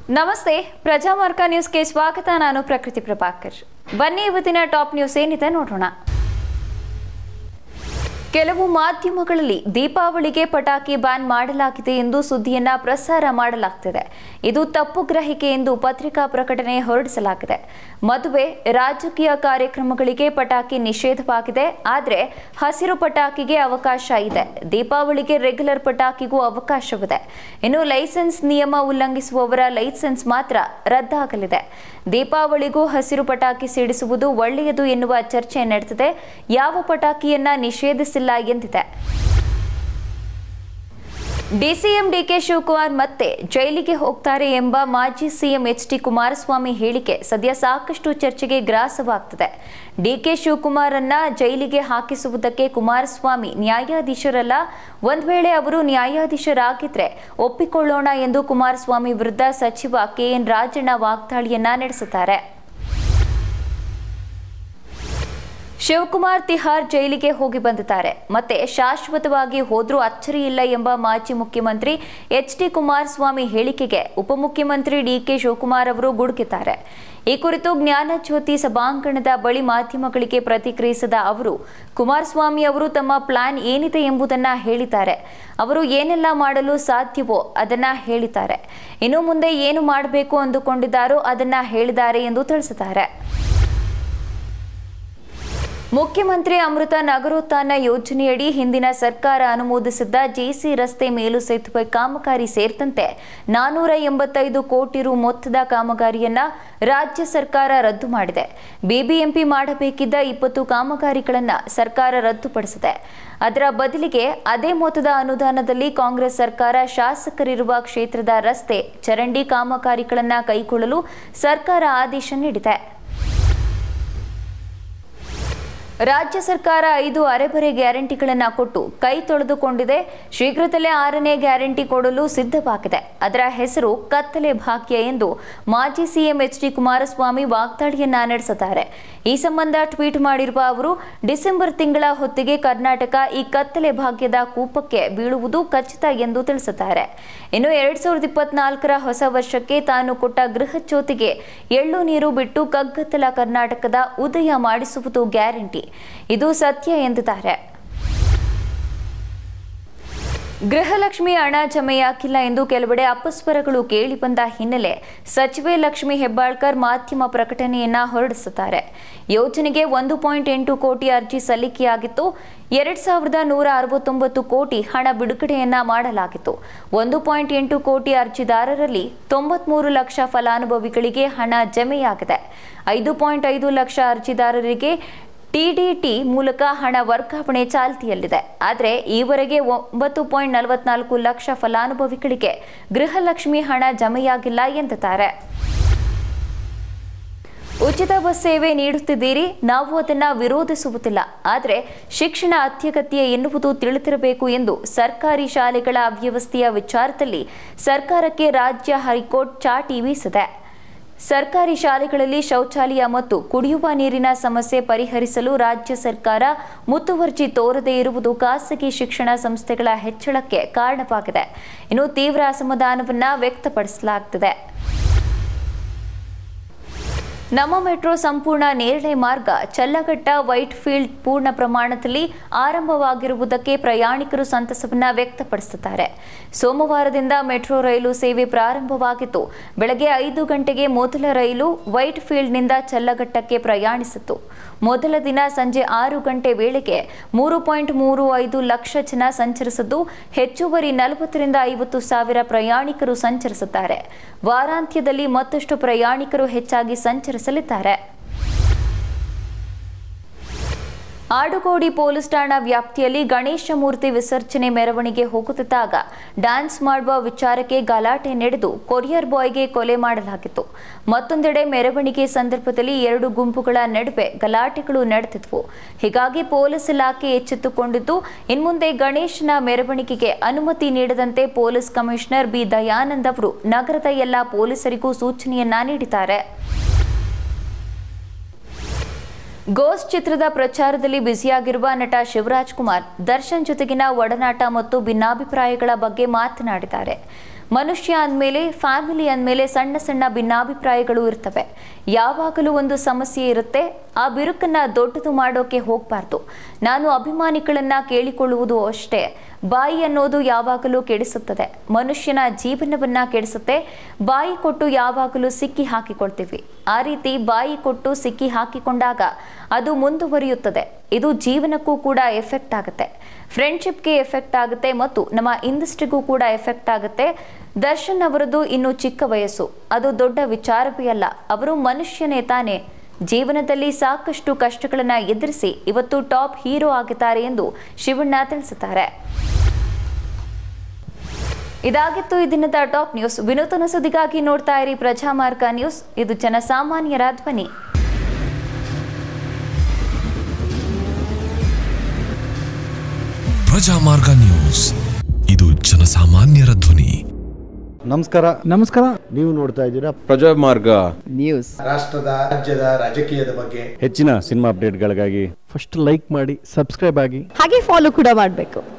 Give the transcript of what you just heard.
ನಮಸ್ತೆ ಪ್ರಜಾಮಾರ್ಗ ನ್ಯೂಸ್ಗೆ ಸ್ವಾಗತ ನಾನು ಪ್ರಕೃತಿ ಪ್ರಭಾಕರ್ ಬನ್ನಿ ಇವತ್ತಿನ ಟಾಪ್ ನ್ಯೂಸ್ ಏನಿದೆ ನೋಡೋಣ ಕೆಲವು ಮಾಧ್ಯಮಗಳಲ್ಲಿ ದೀಪಾವಳಿಗೆ ಪಟಾಕಿ ಬ್ಯಾನ್ ಮಾಡಲಾಗಿದೆ ಎಂದು ಸುದ್ದಿಯನ್ನ ಪ್ರಸಾರ ಮಾಡಲಾಗ್ತಿದೆ ಇದು ತಪ್ಪು ಗ್ರಹಿಕೆ ಎಂದು ಪತ್ರಿಕಾ ಪ್ರಕಟಣೆ ಹೊರಡಿಸಲಾಗಿದೆ ಮದುವೆ ರಾಜಕೀಯ ಕಾರ್ಯಕ್ರಮಗಳಿಗೆ ಪಟಾಕಿ ನಿಷೇಧವಾಗಿದೆ ಆದರೆ ಹಸಿರು ಪಟಾಕಿಗೆ ಅವಕಾಶ ಇದೆ ದೀಪಾವಳಿಗೆ ರೆಗ್ಯುಲರ್ ಪಟಾಕಿಗೂ ಅವಕಾಶವಿದೆ ಇನ್ನು ಲೈಸೆನ್ಸ್ ನಿಯಮ ಉಲ್ಲಂಘಿಸುವವರ ಲೈಸೆನ್ಸ್ ಮಾತ್ರ ರದ್ದಾಗಲಿದೆ ದೀಪಾವಳಿಗೂ ಹಸಿರು ಪಟಾಕಿ ಸಿಡಿಸುವುದು ಒಳ್ಳೆಯದು ಎನ್ನುವ ಚರ್ಚೆ ನಡೆದಿದೆ ಯಾವ ಪಟಾಕಿಯನ್ನ ನಿಷೇಧಿಸಿಲ್ಲ ಎಂದಿದೆ ಡಿಸಿಎಂ ಡಿಕೆ ಶಿವಕುಮಾರ್ ಮತ್ತೆ ಜೈಲಿಗೆ ಹೋಗ್ತಾರೆ ಎಂಬ ಮಾಜಿ ಸಿಎಂ ಎಚ್ ಡಿ ಕುಮಾರಸ್ವಾಮಿ ಹೇಳಿಕೆ ಸದ್ಯ ಸಾಕಷ್ಟು ಚರ್ಚೆಗೆ ಗ್ರಾಸವಾಗ್ತಿದೆ ಡಿಕೆ ಶಿವಕುಮಾರನ್ನ ಜೈಲಿಗೆ ಹಾಕಿಸುವುದಕ್ಕೆ ಕುಮಾರಸ್ವಾಮಿ ನ್ಯಾಯಾಧೀಶರಲ್ಲ ಒಂದ್ ವೇಳೆ ಅವರು ನ್ಯಾಯಾಧೀಶರಾಗಿದ್ರೆ ಒಪ್ಪಿಕೊಳ್ಳೋಣ ಎಂದು ಕುಮಾರಸ್ವಾಮಿ ವಿರುದ್ಧ ಸಚಿವ ಕೆಎನ್ ರಾಜಣ್ಣ ವಾಗ್ದಾಳಿಯನ್ನ ನಡೆಸಿದ್ದಾರೆ ಶಿವಕುಮಾರ್ ತಿಹಾರ್ ಜೈಲಿಗೆ ಹೋಗಿ ಬಂದಿದ್ದಾರೆ ಮತ್ತೆ ಶಾಶ್ವತವಾಗಿ ಹೋದ್ರೂ ಅಚ್ಚರಿ ಇಲ್ಲ ಎಂಬ ಮಾಜಿ ಮುಖ್ಯಮಂತ್ರಿ ಎಚ್ ಡಿ ಕುಮಾರಸ್ವಾಮಿ ಹೇಳಿಕೆಗೆ ಉಪಮುಖ್ಯಮಂತ್ರಿ ಡಿಕೆ ಶಿವಕುಮಾರ್ ಅವರು ಗುಡುಕಿದ್ದಾರೆ ಈ ಕುರಿತು ಜ್ಞಾನಜ್ಯೋತಿ ಸಭಾಂಗಣದ ಬಳಿ ಮಾಧ್ಯಮಗಳಿಗೆ ಪ್ರತಿಕ್ರಿಯಿಸಿದ ಅವರು ಕುಮಾರಸ್ವಾಮಿ ಅವರು ತಮ್ಮ ಪ್ಲಾನ್ ಏನಿದೆ ಎಂಬುದನ್ನ ಹೇಳಿದ್ದಾರೆ ಅವರು ಏನೆಲ್ಲ ಮಾಡಲು ಸಾಧ್ಯವೋ ಅದನ್ನ ಹೇಳಿದ್ದಾರೆ ಇನ್ನು ಮುಂದೆ ಏನು ಮಾಡಬೇಕು ಅಂದುಕೊಂಡಿದ್ದಾರೋ ಅದನ್ನ ಹೇಳಿದ್ದಾರೆ ಎಂದು ತಿಳಿಸಿದ್ದಾರೆ ಮುಖ್ಯಮಂತ್ರಿ ಅಮೃತ ನಗರೋತ್ಥಾನ ಯೋಜನೆಯಡಿ ಹಿಂದಿನ ಸರ್ಕಾರ ಅನುಮೋದಿಸಿದ್ದ ಜೆಸಿ ರಸ್ತೆ ಮೇಲು ಸೇತುವೆ ಕಾಮಗಾರಿ ಸೇರಿದಂತೆ ನಾನೂರ ಎಂಬತ್ತೈದು ಕೋಟಿ ರು ಮೊತ್ತದ ಕಾಮಗಾರಿಯನ್ನ ರಾಜ್ಯ ಸರ್ಕಾರ ರದ್ದು ಮಾಡಿದೆ ಬಿಬಿಎಂಪಿ ಮಾಡಬೇಕಿದ್ದ ಇಪ್ಪತ್ತು ಕಾಮಗಾರಿಗಳನ್ನ ಸರ್ಕಾರ ರದ್ದುಪಡಿಸಿದೆ ಅದರ ಬದಲಿಗೆ ಅದೇ ಮೊತ್ತದ ಅನುದಾನದಲ್ಲಿ ಕಾಂಗ್ರೆಸ್ ಸರ್ಕಾರ ಶಾಸಕರಿರುವ ಕ್ಷೇತ್ರದ ರಸ್ತೆ ಚರಂಡಿ ಕಾಮಗಾರಿಗಳನ್ನ ಕೈಗೊಳ್ಳಲು ಸರ್ಕಾರ ಆದೇಶ ನೀಡಿದೆ ರಾಜ್ಯ ಸರ್ಕಾರ ಐದು ಅರೆಬರೆ ಗ್ಯಾರಂಟಿಗಳನ್ನು ಕೊಟ್ಟು ಕೈ ತೊಳೆದುಕೊಂಡಿದೆ ಶೀಘ್ರದಲ್ಲೇ ಆರನೇ ಗ್ಯಾರಂಟಿ ಕೊಡಲು ಸಿದ್ಧವಾಗಿದೆ ಅದರ ಹೆಸರು ಕತ್ತಲೆ ಭಾಗ್ಯ ಎಂದು ಮಾಜಿ ಸಿಎಂ ಎಚ್ ಡಿ ಕುಮಾರಸ್ವಾಮಿ ವಾಗ್ದಾಳಿಯನ್ನ ನಡೆಸಿದ್ದಾರೆ ಈ ಸಂಬಂಧ ಟ್ವೀಟ್ ಮಾಡಿರುವ ಅವರು ಡಿಸೆಂಬರ್ ತಿಂಗಳ ಹೊತ್ತಿಗೆ ಕರ್ನಾಟಕ ಈ ಕತ್ತಲೆ ಭಾಗ್ಯದ ಕೂಪಕ್ಕೆ ಬೀಳುವುದು ಖಚಿತ ಎಂದು ತಿಳಿಸಿದ್ದಾರೆ ಇನ್ನು ಎರಡ್ ಸಾವಿರದ ಇಪ್ಪತ್ನಾಲ್ಕರ ಹೊಸ ವರ್ಷಕ್ಕೆ ತಾನು ಕೊಟ್ಟ ಗೃಹ ಜ್ಯೋತಿಗೆ ಎಳ್ಳು ನೀರು ಬಿಟ್ಟು ಕಗ್ಗತ್ತಲ ಕರ್ನಾಟಕದ ಉದಯ ಮಾಡಿಸುವುದು ಗ್ಯಾರಂಟಿ ಇದು ಸತ್ಯ ಎಂದಿದ್ದಾರೆ ಗೃಹಲಕ್ಷ್ಮಿ ಹಣ ಜಮೆಯಾಗಿಲ್ಲ ಎಂದು ಕೆಲವೆಡೆ ಅಪಸ್ವರಗಳು ಕೇಳಿಬಂದ ಹಿನ್ನೆಲೆ ಸಚಿವೆ ಲಕ್ಷ್ಮಿ ಹೆಬ್ಬಾಳ್ಕರ್ ಮಾಧ್ಯಮ ಪ್ರಕಟಣೆಯನ್ನ ಹೊರಡಿಸುತ್ತಾರೆ ಯೋಜನೆಗೆ ಒಂದು ಪಾಯಿಂಟ್ ಎಂಟು ಕೋಟಿ ಅರ್ಜಿ ಸಲ್ಲಿಕೆಯಾಗಿತ್ತು ಎರಡ್ ಸಾವಿರದ ನೂರ ಅರವತ್ತೊಂಬತ್ತು ಕೋಟಿ ಹಣ ಬಿಡುಗಡೆಯನ್ನ ಮಾಡಲಾಗಿತ್ತು ಒಂದು ಪಾಯಿಂಟ್ ಎಂಟು ಕೋಟಿ ಅರ್ಜಿದಾರರಲ್ಲಿ ತೊಂಬತ್ಮೂರು ಲಕ್ಷ ಫಲಾನುಭವಿಗಳಿಗೆ ಹಣ ಜಮೆಯಾಗಿದೆ ಐದು ಪಾಯಿಂಟ್ ಐದು ಲಕ್ಷ ಅರ್ಜಿದಾರರಿಗೆ ಟಿಡಿಟಿ ಮೂಲಕ ಹಣ ವರ್ಗಾವಣೆ ಚಾಲ್ತಿಯಲ್ಲಿದೆ ಆದರೆ ಈವರೆಗೆ ಒಂಬತ್ತು ಪಾಯಿಂಟ್ ನಲವತ್ನಾಲ್ಕು ಲಕ್ಷ ಫಲಾನುಭವಿಗಳಿಗೆ ಗೃಹಲಕ್ಷ್ಮಿ ಹಣ ಜಮೆಯಾಗಿಲ್ಲ ಎಂದಿದ್ದಾರೆ ಉಚಿತ ಬಸ್ ಸೇವೆ ನೀಡುತ್ತಿದ್ದೀರಿ ನಾವು ಅದನ್ನ ವಿರೋಧಿಸುವುದಿಲ್ಲ ಆದರೆ ಶಿಕ್ಷಣ ಅತ್ಯಗತ್ಯ ಎನ್ನುವುದು ತಿಳಿದಿರಬೇಕು ಎಂದು ಸರ್ಕಾರಿ ಶಾಲೆಗಳ ಅವ್ಯವಸ್ಥೆಯ ವಿಚಾರದಲ್ಲಿ ಸರ್ಕಾರಕ್ಕೆ ರಾಜ್ಯ ಹೈಕೋರ್ಟ್ ಚಾಟಿ ಬೀಸಿದೆ ಸರ್ಕಾರಿ ಶಾಲೆಗಳಲ್ಲಿ ಶೌಚಾಲಯ ಮತ್ತು ಕುಡಿಯುವ ನೀರಿನ ಸಮಸ್ಯೆ ಪರಿಹರಿಸಲು ರಾಜ್ಯ ಸರ್ಕಾರ ಮುತುವರ್ಜಿ ತೋರದೇ ಇರುವುದು ಖಾಸಗಿ ಶಿಕ್ಷಣ ಸಂಸ್ಥೆಗಳ ಹೆಚ್ಚಳಕ್ಕೆ ಕಾರಣವಾಗಿದೆ ಇನ್ನು ತೀವ್ರ ಅಸಮಾಧಾನವನ್ನ ವ್ಯಕ್ತಪಡಿಸಲಾಗುತ್ತಿದೆ ನಮ್ಮ ಮೆಟ್ರೋ ಸಂಪೂರ್ಣ ನೇರಳೆ ಮಾರ್ಗ ಚಲ್ಲಘಟ್ಟ ವೈಟ್ ಫೀಲ್ಡ್ ಪೂರ್ಣ ಪ್ರಮಾಣದಲ್ಲಿ ಆರಂಭವಾಗಿರುವುದಕ್ಕೆ ಪ್ರಯಾಣಿಕರು ಸಂತಸವನ್ನ ವ್ಯಕ್ತಪಡಿಸುತ್ತಾರೆ ಸೋಮವಾರದಿಂದ ಮೆಟ್ರೋ ರೈಲು ಸೇವೆ ಪ್ರಾರಂಭವಾಗಿತ್ತು ಬೆಳಗ್ಗೆ ಐದು ಗಂಟೆಗೆ ಮೊದಲ ರೈಲು ವೈಟ್ ಫೀಲ್ಡ್ನಿಂದ ಚಲ್ಲಘಟ್ಟಕ್ಕೆ ಪ್ರಯಾಣಿಸಿತು ಮೊದಲ ದಿನ ಸಂಜೆ ಆರು ಗಂಟೆ ವೇಳೆಗೆ ಮೂರು ಪಾಯಿಂಟ್ ಮೂರು ಐದು ಲಕ್ಷ ಜನ ಸಂಚರಿಸಿದ್ದು ಹೆಚ್ಚುವರಿ ನಲವತ್ತರಿಂದ ಐವತ್ತು ಸಾವಿರ ಪ್ರಯಾಣಿಕರು ಸಂಚರಿಸುತ್ತಾರೆ ವಾರಾಂತ್ಯದಲ್ಲಿ ಮತ್ತಷ್ಟು ಪ್ರಯಾಣಿಕರು ಹೆಚ್ಚಾಗಿ ಸಂಚರಿಸಲಿದ್ದಾರೆ ಆಡುಗೋಡಿ ಪೊಲೀಸ್ ಠಾಣಾ ವ್ಯಾಪ್ತಿಯಲ್ಲಿ ಗಣೇಶ ಮೂರ್ತಿ ವಿಸರ್ಜನೆ ಮೆರವಣಿಗೆ ಹೋಗುತ್ತಿದ್ದಾಗ ಡ್ಯಾನ್ಸ್ ಮಾಡುವ ವಿಚಾರಕ್ಕೆ ಗಲಾಟೆ ನಡೆದು ಕೊರಿಯರ್ ಬಾಯ್ಗೆ ಕೊಲೆ ಮಾಡಲಾಗಿತ್ತು ಮತ್ತೊಂದೆಡೆ ಮೆರವಣಿಗೆ ಸಂದರ್ಭದಲ್ಲಿ ಎರಡು ಗುಂಪುಗಳ ನಡುವೆ ಗಲಾಟೆಗಳು ನಡೆದಿದ್ವು ಹೀಗಾಗಿ ಪೊಲೀಸ್ ಇಲಾಖೆ ಎಚ್ಚೆತ್ತುಕೊಂಡಿದ್ದು ಇನ್ಮುಂದೆ ಗಣೇಶನ ಮೆರವಣಿಗೆಗೆ ಅನುಮತಿ ನೀಡದಂತೆ ಪೊಲೀಸ್ ಕಮಿಷನರ್ ಬಿ ದಯಾನಂದ್ ಅವರು ನಗರದ ಎಲ್ಲ ಪೊಲೀಸರಿಗೂ ಸೂಚನೆಯನ್ನ ನೀಡಿದ್ದಾರೆ ಗೋಸ್ಟ್ ಚಿತ್ರದ ಪ್ರಚಾರದಲ್ಲಿ ಬ್ಯುಸಿಯಾಗಿರುವ ನಟ ಶಿವರಾಜ್ ಕುಮಾರ್ ದರ್ಶನ್ ಜೊತೆಗಿನ ಒಡನಾಟ ಮತ್ತು ಭಿನ್ನಾಭಿಪ್ರಾಯಗಳ ಬಗ್ಗೆ ಮಾತನಾಡಿದ್ದಾರೆ ಮನುಷ್ಯ ಅಂದಮೇಲೆ ಫ್ಯಾಮಿಲಿ ಅಂದಮೇಲೆ ಸಣ್ಣ ಸಣ್ಣ ಭಿನ್ನಾಭಿಪ್ರಾಯಗಳು ಇರ್ತವೆ ಯಾವಾಗಲೂ ಒಂದು ಸಮಸ್ಯೆ ಇರುತ್ತೆ ಆ ಬಿರುಕನ್ನ ದೊಡ್ಡದು ಮಾಡೋಕೆ ಹೋಗಬಾರ್ದು ನಾನು ಅಭಿಮಾನಿಗಳನ್ನ ಕೇಳಿಕೊಳ್ಳುವುದು ಅಷ್ಟೇ ಬಾಯಿ ಅನ್ನೋದು ಯಾವಾಗಲೂ ಕೆಡಿಸುತ್ತದೆ ಮನುಷ್ಯನ ಜೀವನವನ್ನ ಕೆಡಿಸುತ್ತೆ ಬಾಯಿ ಕೊಟ್ಟು ಯಾವಾಗಲೂ ಸಿಕ್ಕಿ ಹಾಕಿಕೊಳ್ತೀವಿ ಆ ರೀತಿ ಬಾಯಿ ಕೊಟ್ಟು ಸಿಕ್ಕಿ ಹಾಕಿಕೊಂಡಾಗ ಅದು ಮುಂದುವರಿಯುತ್ತದೆ ಇದು ಜೀವನಕ್ಕೂ ಕೂಡ ಎಫೆಕ್ಟ್ ಆಗುತ್ತೆ ಫ್ರೆಂಡ್ಶಿಪ್ಗೆ ಎಫೆಕ್ಟ್ ಆಗುತ್ತೆ ಮತ್ತು ನಮ್ಮ ಇಂಡಸ್ಟ್ರಿಗೂ ಕೂಡ ಎಫೆಕ್ಟ್ ಆಗುತ್ತೆ ದರ್ಶನ್ ಅವರದ್ದು ಇನ್ನು ಚಿಕ್ಕ ವಯಸ್ಸು ಅದು ದೊಡ್ಡ ವಿಚಾರವೇ ಅಲ್ಲ ಅವರು ಮನುಷ್ಯನೇ ತಾನೇ ಜೀವನದಲ್ಲಿ ಸಾಕಷ್ಟು ಕಷ್ಟಗಳನ್ನ ಎದುರಿಸಿ ಇವತ್ತು ಟಾಪ್ ಹೀರೋ ಆಗಿದ್ದಾರೆ ಎಂದು ಶಿವಣ್ಣ ತಿಳಿಸುತ್ತಾರೆ ಇದಾಗಿತ್ತು ಈ ದಿನದ ಟಾಪ್ ನ್ಯೂಸ್ ವಿನೂತನ ಸುದ್ದಿಗಾಗಿ ನೋಡ್ತಾ ಇರಿ ಪ್ರಜಾಮಾರ್ಗ ನ್ಯೂಸ್ ಇದು ಜನಸಾಮಾನ್ಯರ ಧ್ವನಿ ಪ್ರಜಾಮಾರ್ಗ ನ್ಯೂಸ್ ಇದು ಜನಸಾಮಾನ್ಯರ ಧ್ವನಿ ನಮಸ್ಕಾರ ನಮಸ್ಕಾರ ನೀವು ನೋಡ್ತಾ ಇದ್ದೀರಾ ಪ್ರಜಾಮಾರ್ಗ ನ್ಯೂಸ್ ರಾಷ್ಟ್ರದ ರಾಜ್ಯದ ರಾಜಕೀಯದ ಬಗ್ಗೆ ಹೆಚ್ಚಿನ ಸಿನಿಮಾ ಅಪ್ಡೇಟ್ಗಳಿಗಾಗಿ ಫಸ್ಟ್ ಲೈಕ್ ಮಾಡಿ ಸಬ್ಸ್ಕ್ರೈಬ್ ಆಗಿ ಹಾಗೆ ಫಾಲೋ ಕೂಡ ಮಾಡಬೇಕು